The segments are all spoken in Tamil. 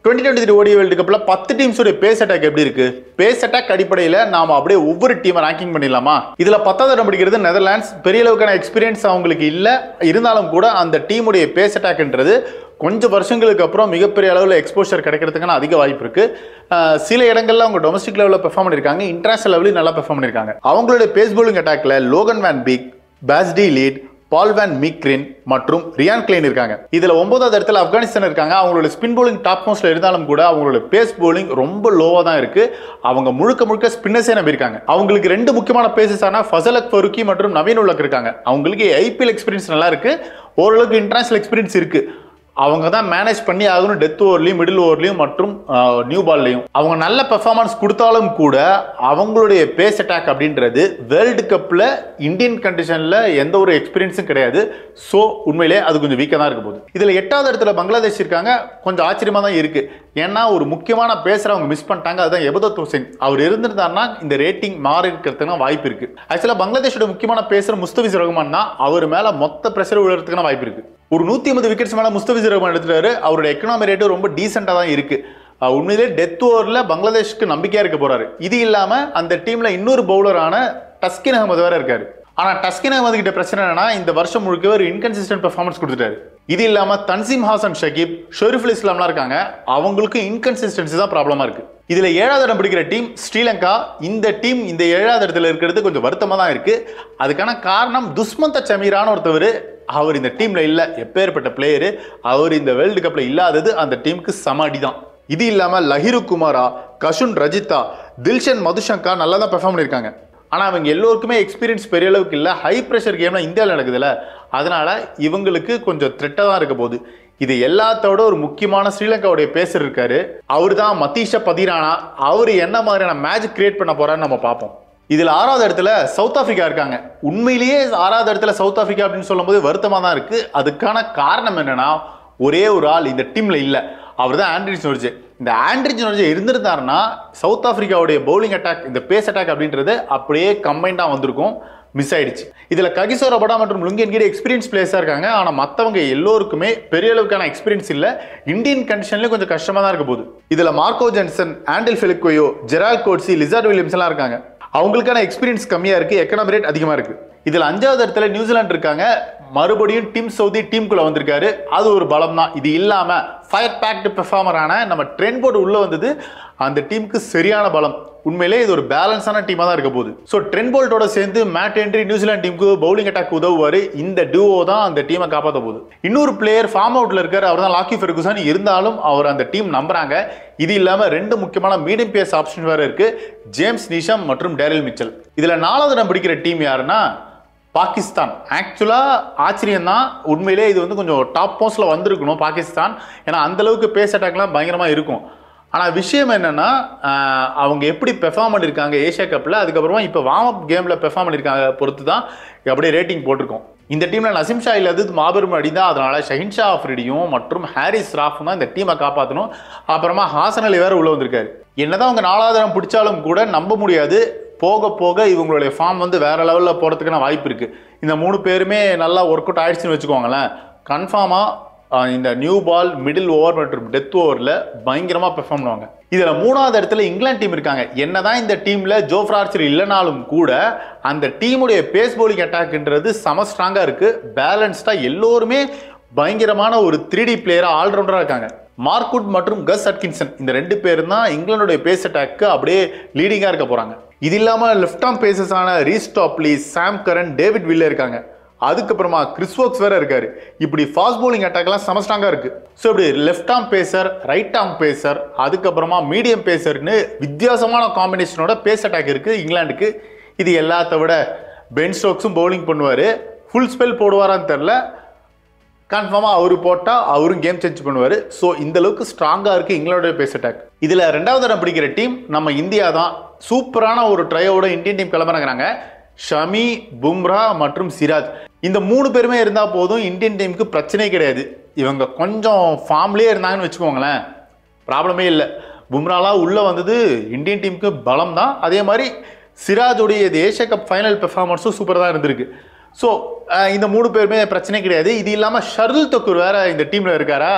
twenty twenty three ODI world கப்பில் பத்து டீம்ஸோட பேஸ் அட்டாக் எப்படி இருக்கு பேஸ் அட்டாக் அடிப்படையில் நாம அப்படியே ஒவ்வொரு டீமை ரேங்கிங் பண்ணிடலாமா இதுல பத்தாவது இடம் பிடிக்கிறது நெதர்லாண்ட்ஸ் பெரிய அளவுக்கான எக்ஸ்பீரியன்ஸ் அவங்களுக்கு இல்லை இருந்தாலும் கூட அந்த டீமுடைய பேஸ் அட்டாக்ன்றது கொஞ்சம் வருஷங்களுக்கு அப்புறம் மிகப்பெரிய அளவில் எக்ஸ்போஷர் கிடைக்கிறதுக்கான அதிக வாய்ப்பு இருக்கு அஹ் சில இடங்கள்ல அவங்க டொமஸ்டிக் லெவலில் பெர்ஃபார்ம் பண்ணியிருக்காங்க இன்டர்நேஷனல் லெவலில் நல்லா பெர்ஃபார்ம் பண்ணியிருக்காங்க அவங்களுடைய பேஸ் bowling அட்டாக்ல Logan van Beek Bas de Leede Paul van Meekeren மற்றும் ரியான் கிளைன் இருக்காங்க இதுல ஒன்பதாவது இடத்துல ஆப்கானிஸ்தான் இருக்காங்க அவங்களோட ஸ்பின் bowling டாப் மோஸ்ட்ல இருந்தாலும் கூட அவங்களோட பேஸ் bowling ரொம்ப லோவா தான் இருக்கு அவங்க முழுக்க முழுக்க ஸ்பின்னர்ஸே நம்பியிருக்காங்க அவங்களுக்கு ரெண்டு முக்கியமான பேசஸ் ஆன ஃபசலக் ஃபருக்கி மற்றும் நவீன் உலக் இருக்காங்க அவங்களுக்கு ஐபிஎல் எக்ஸ்பீரியன்ஸ் நல்லா இருக்கு ஓரளவுக்கு இன்டர்நேஷனல் எக்ஸ்பீரியன்ஸ் இருக்கு அவங்க தான் மேனேஜ் பண்ணி ஆகணும் டெத் ஓவர்லையும் மிடில் ஓவர்லையும் மற்றும் நியூ பால்லையும் அவங்க நல்ல பெர்ஃபார்மன்ஸ் கொடுத்தாலும் கூட அவங்களுடைய பேஸ் அட்டாக் அப்படின்றது வேர்ல்டு கப்பில் இந்தியன் கண்டிஷனில் எந்த ஒரு எக்ஸ்பீரியன்ஸும் கிடையாது ஸோ உண்மையிலே அது கொஞ்சம் வீக்காக தான் இருக்க போகுது இதில் எட்டாவது இடத்துல பங்களாதேஷ் இருக்காங்க கொஞ்சம் ஆச்சரியமாக தான் இருக்கு ஏன்னா ஒரு முக்கியமான பேசுகிற அவங்க மிஸ் பண்ணிட்டாங்க அதுதான் எபதத் ஹுசைன் அவர் இருந்திருந்தாருன்னா இந்த ரேட்டிங் மாறி இருக்கிறதுக்கான வாய்ப்பு இருக்கு ஆக்சுவலாக பங்களாதேஷோட முக்கியமான பேசுகிற முஸ்தபிஸ் ரஹ்மான் தான் அவர் மேலே மொத்த ப்ரெஷர் விழுறதுக்கான வாய்ப்பு இருக்கு ஒரு நூற்றி ஐம்பது விக்கெட்ஸ் மேலே முஸ்தபிஸ் ரஹ்மான் எடுத்துட்டாரு அவரோட எக்கனாமி ரேட்டு ரொம்ப டீசெண்டாக தான் இருக்கு அஹ் உண்மையிலே டெத் ஓவரில் பங்களாதேஷ்க்கு நம்பிக்கையாக இருக்க போறாரு இது இல்லாமல் அந்த டீம்ல இன்னொரு பவுலரான டஸ்கின் அகமது வேற இருக்காரு ஆனா டஸ்கின் அகமது கிட்ட பிரச்சனை என்னன்னா இந்த வருஷம் முழுக்க ஒரு இன்கன்சிஸ்டன்ட் பெர்ஃபார்மன்ஸ் கொடுத்துட்டாரு இது இல்லாம தன்சீம் ஹாசன் ஷகீப் ஷெரீஃபுல் இஸ்லாம்லாம் இருக்காங்க அவங்களுக்கு இன்கன்சிஸ்டன்சி தான் ப்ராப்ளமா இருக்கு இதுல ஏழாவது இடம் பிடிக்கிற டீம் ஸ்ரீலங்கா இந்த டீம் இந்த ஏழாவது இடத்துல இருக்கிறது கொஞ்சம் வருத்தமா தான் இருக்கு அதுக்கான காரணம் துஸ்மந்த சமீரான ஒருத்தவர் அவர் இந்த டீம்ல இல்ல எப்பேற்பட்ட பிளேயரு அவர் இந்த வேர்ல்டு கப்ல இல்லாதது அந்த டீமுக்கு சம அடிதான் இது இல்லாம லஹிரு குமாரா கஷுன் ரஜிதா தில்ஷன் மதுஷங்கா நல்லா தான் பெர்ஃபார்ம் பண்ணியிருக்காங்க ஆனால் அவங்க எல்லோருக்குமே எக்ஸ்பீரியன்ஸ் பெரிய அளவுக்கு இல்லை ஹை ப்ரெஷர் கேம்லாம் இந்தியாவில் நடக்குதுல்ல அதனால இவங்களுக்கு கொஞ்சம் த்ரெட்டாக தான் இருக்க போகுது இது எல்லாத்தோட ஒரு முக்கியமான ஸ்ரீலங்காவுடைய பேசர் இருக்காரு அவர் தான் மதீஷா பதிரானா அவர் என்ன மாதிரியான மேட்ச் கிரியேட் பண்ண போறான்னு நம்ம பார்ப்போம் இதுல ஆறாவது இடத்துல சவுத் ஆப்பிரிக்கா இருக்காங்க உண்மையிலேயே ஆறாவது இடத்துல சவுத் ஆப்பிரிக்கா அப்படின்னு சொல்லும்போது வருத்தமா தான் இருக்கு அதுக்கான காரணம் என்னன்னா ஒரே ஒரு ஆள் இந்த டீம்ல இல்ல அவர் தான் ஆண்ட்ரிஸ் நோர்ஜே இந்த ஆண்ட்ரிஸ் நோர்ஜே இருந்திருந்தாருன்னா சவுத் ஆப்பிரிக்காவுடைய பவுலிங் அட்டாக் இந்த பேஸ் அட்டாக் அப்படின்றது அப்படியே கம்பைண்டா வந்திருக்கும் மிஸ் ஆயிடுச்சு இதுல ககிசோர படா மற்றும் லுங்கென்கிரி எக்ஸ்பீரியன்ஸ் பிளேயர்ஸா இருக்காங்க ஆனா மத்தவங்க எல்லோருக்குமே பெரிய அளவுக்கான எக்ஸ்பீரியன்ஸ் இல்ல இந்தியன் கண்டிஷன்ல கொஞ்சம் கஷ்டமா தான் இருக்க போகுது இதுல Marco Jansen Andile Phehlukwayo Gerald Coetzee Lizaad Williams எல்லாம் இருக்காங்க அவங்களுக்கான எக்ஸ்பீரியன்ஸ் கம்மியா இருக்கு எக்கனாமி ரேட் அதிகமா இருக்கு இதுல அஞ்சாவது இடத்துல நியூசிலாந்து இருக்காங்க மறுபடியும் டீம் சவுதி டீமுக்குள்ள வந்திருக்காரு அது ஒரு பலம் தான் இது இல்லாம ஃபயர் பேக்டு பெர்ஃபார்மரான நம்ம ட்ரெண்ட் போர்டு உள்ள வந்தது அந்த டீமுக்கு சரியான பலம் உண்மையிலே இது ஒரு பேலன்ஸான டீமாக தான் இருக்க போகுது ஸோ ட்ரெண்ட் போல்ட்டோட சேர்ந்து மேட் என்ட்ரி நியூசிலாந்து டீமுக்கு பவுலிங் அட்டாக் உதவுவார் இந்த டியூஓ தான் அந்த டீமை காப்பாற்ற போகுது இன்னொரு பிளேயர் ஃபார்ம் அவுட்ல இருக்காரு அவர் தான் லாக்கி ஃபெர்குசன் இருந்தாலும் அவர் அந்த டீம் நம்புறாங்க இது இல்லாம ரெண்டு முக்கியமான மீடியம் பேஸ் ஆப்ஷன் வேற இருக்கு ஜேம்ஸ் நிஷம் மற்றும் டேரில் மிச்சல் இதுல நாலாவது இடம் பிடிக்கிற டீம் யாருன்னா பாகிஸ்தான் ஆக்சுவலாக ஆச்சரியம் தான் உண்மையிலே இது வந்து கொஞ்சம் டாப் போஸ்ட்ல வந்திருக்கணும் பாகிஸ்தான் ஏன்னா அந்த அளவுக்கு பேஸ் அட்டாக்லாம் பயங்கரமாக இருக்கும் ஆனால் விஷயம் என்னன்னா ஆஹ், அவங்க எப்படி பெர்ஃபார்ம் பண்ணியிருக்காங்க ஏஷியா கப்பில் அதுக்கப்புறமா இப்போ வார்ம் அப் கேமில் பெர்ஃபார்ம் பண்ணியிருக்காங்க பொறுத்து தான் அப்படியே ரேட்டிங் போட்டிருக்கோம் இந்த டீமில் நசீம் ஷா இல்லாதது மாபெரும் அடி தான் அதனால ஷஹின் ஷா ஆஃப்ரிடியும் மற்றும் ஹாரிஸ் ராஃபும் தான் இந்த டீமை காப்பாற்றணும் அப்புறமா ஹாசன் அலி வேற உள்ள வந்திருக்காரு என்னதான் அவங்க நாலாவது இடம் பிடிச்சாலும் கூட நம்ப முடியாது போக போக இவங்களுடைய ஃபார்ம் வந்து வேற லெவலில் போகிறதுக்கான வாய்ப்பு இருக்கு இந்த மூணு பேருமே நல்லா ஒர்க் அவுட் ஆயிடுச்சுன்னு வச்சுக்கோங்களேன் கன்ஃபார்மாக இந்த நியூ பால் மிடில் ஓவர் மற்றும் டெத் ஓவரில் பயங்கரமாக பெர்ஃபார்ம் பண்ணுவாங்க இதில் மூணாவது இடத்துல இங்கிலாந்து டீம் இருக்காங்க என்னதான் இந்த டீமில் ஜோஃப்ரா ஆர்ச்சர் இல்லைனாலும் கூட அந்த டீமுடைய பேஸ் bowling அட்டாக்ன்றது செம ஸ்ட்ராங்காக இருக்கு பேலன்ஸ்டாக எல்லோருமே பயங்கரமான ஒரு த்ரீ டி பிளேயராக ஆல்ரவுண்டராக இருக்காங்க மார்க்குட் மற்றும் கஸ் அட்கின்சன் இந்த ரெண்டு பேரும் தான் இங்கிலாந்துடைய பேஸ் அட்டாக்கு அப்படியே லீடிங்காக இருக்க போகிறாங்க இது இல்லாமல் லெஃப்ட் ஆம் பேசஸான Reece Topley Sam Curran David Willey இருக்காங்க அதுக்கப்புறமா கிறிஸ் வோக்ஸ் வேற இருக்காரு இப்படி ஃபாஸ்ட் bowling அட்டாக்லாம் செம ஸ்ட்ராங்கா இருக்கு ஸோ இப்படி left arm pacer right arm pacer அதுக்கப்புறமா மீடியம் பேசர்னு வித்தியாசமான காம்பினேஷனோட பேஸ் அட்டாக் இருக்கு இங்கிலாந்துக்கு இது எல்லாத்த விட பென் ஸ்டோக்ஸும் பவுலிங் பண்ணுவார் ஃபுல் ஸ்பெல் போடுவாரான்னு தெரில கன்ஃபார்மாக அவர் போட்டால் அவரும் கேம் சேஞ்ச் பண்ணுவார் ஸோ இந்த அளவுக்கு ஸ்ட்ராங்காக இருக்குது இங்கிலாந்தோட பேஸ் அட்டாக் இதில் ரெண்டாவது இடம் பிடிக்கிற டீம் நம்ம இந்தியா தான் சூப்பரான ஒரு ட்ரையோட இந்தியன் டீம் கிளம்புறாங்க ஷமி பும்ரா மற்றும் சிராஜ் இந்த மூணு பேருமே இருந்தால் போதும் இந்தியன் டீமுக்கு பிரச்சனையே கிடையாது இவங்க கொஞ்சம் ஃபார்ம்லேயே இருந்தாங்கன்னு வச்சுக்கோங்களேன் ப்ராப்ளமே இல்லை பும்ராலாம் உள்ளே வந்தது இந்தியன் டீமுக்கு பலம் தான் அதே மாதிரி சிராஜுடைய இது ஏஷியா கப் ஃபைனல் பெர்ஃபார்மன்ஸும் சூப்பராக தான் இருந்திருக்கு ஸோ இந்த மூணு பேருமே பிரச்சனை கிடையாது இது இல்லாமல் ஷர்துல் தக்கூர் வேற இந்த டீமில் இருக்காரா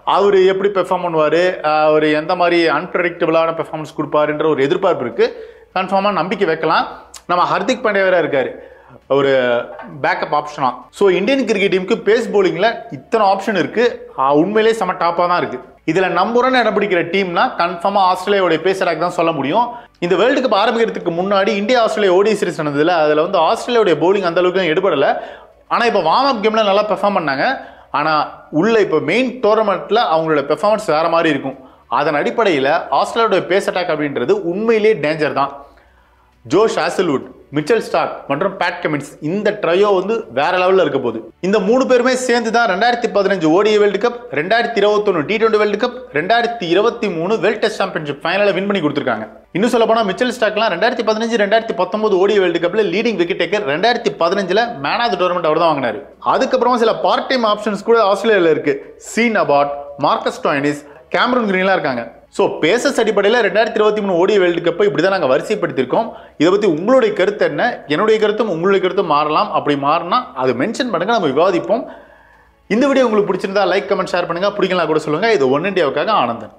அவர் எப்படி பெர்ஃபார்ம் பண்ணுவார் அவர் எந்த மாதிரி அன்பிரடிக்டபிளான பெர்ஃபார்மன்ஸ் கொடுப்பாருன்ற ஒரு எதிர்பார்ப்பு இருக்குது கன்ஃபார்மாக நம்பிக்கை வைக்கலாம் நம்ம ஹர்திக் பாண்டியா வேற இருக்காரு ஒரு பேக்கப் ஆப்ஷனா ஸோ இந்தியன் கிரிக்கெட் டீமுக்கு பேஸ் bowlingல இத்தனை ஆப்ஷன் இருக்கு ஆஹ் உண்மையிலேயே செம டாப்பாக தான் இருக்கு இதுல நம்புறன்னு இடம் பிடிக்கிற டீம்னா கன்ஃபார்மா ஆஸ்திரேலியாவுடைய பேஸ் அட்டாக் தான் சொல்ல முடியும் இந்த வேர்ல்டு கப் ஆரம்பிக்கிறதுக்கு முன்னாடி இந்தியா ஆஸ்திரேலியா ஓடி சீரிஸ் நடந்ததுல அதுல வந்து ஆஸ்திரேலியாவுடைய bowling அந்த அளவுக்கு எடுபடல ஆனா இப்போ வார்ம் அப் கேம்ல நல்லா பெர்ஃபார்ம் பண்ணாங்க ஆனா உள்ள இப்போ மெயின் டோர்னமெண்ட்ல அவங்களோட பெர்ஃபார்மன்ஸ் வேற மாதிரி இருக்கும் அதன் அடிப்படையில் ஆஸ்திரேலியாவுடைய பேஸ் அட்டாக் அப்படின்றது உண்மையிலேயே டேஞ்சர் தான் ஜோஷ் ஆசல்வுட் மிச்சல் ஸ்டார்க் மற்றும் பேட் கமின்ஸ் இந்த ட்ரையோ வந்து வேற லெவலில் இருக்க போகுது இந்த மூணு பேருமே சேர்ந்து தான் ரெண்டாயிரத்தி பதினஞ்சு ஓடிஐ வேர்ல்டு கப் ரெண்டாயிரத்தி இருபத்தொன்னு டி டுவெண்டி வேர்ல்டு கப் ரெண்டாயிரத்தி இருபத்தி மூணு வேர்ல்ட் டெஸ்ட் சாம்பியன்ஷிப் ஃபைனலை வின் பண்ணி கொடுத்துருக்காங்க இன்னும் சொல்ல போனால் மிச்சல் ஸ்டாக்லாம் ரெண்டாயிரத்தி பதினஞ்சு ரெண்டாயிரத்தி பத்தொன்பது ஓடிஐ வேர்ல்டு கப்ல லீடிங் விக்கெட் டேக்கர் ரெண்டாயிரத்தி பதினஞ்சுல மேன் ஆஃப் த டோர்னமெண்ட் அவர் தான் வாங்கினாரு அதுக்கப்புறமா சில பார்ட் டைம் ஆப்ஷன்ஸ் கூட ஆஸ்திரேலியாவில் இருக்கு Sean Abbott Marcus Stoinis Cameron கிரீன்லாம் இருக்காங்க ஸோ பேசஸ் அடிப்படையில் ரெண்டாயிரத்தி இருபத்தி மூணு ஓடி வேர்ல்டு கப்பை இப்படி தான் நாங்கள் வரிசைப்படுத்தியிருக்கோம் இதை பற்றி உங்களுடைய கருத்து என்ன என்னுடைய கருத்தும் உங்களுடைய கருத்தும் மாறலாம் அப்படி மாறினா அது மென்ஷன் பண்ணுங்க நம்ம விவாதிப்போம் இந்த வீடியோ உங்களுக்கு பிடிச்சிருந்தா லைக் கமெண்ட் ஷேர் பண்ணுங்க பிடிக்கலாம் கூட சொல்லுங்க இது ஒன் இண்டியாவுக்காக ஆனந்தன்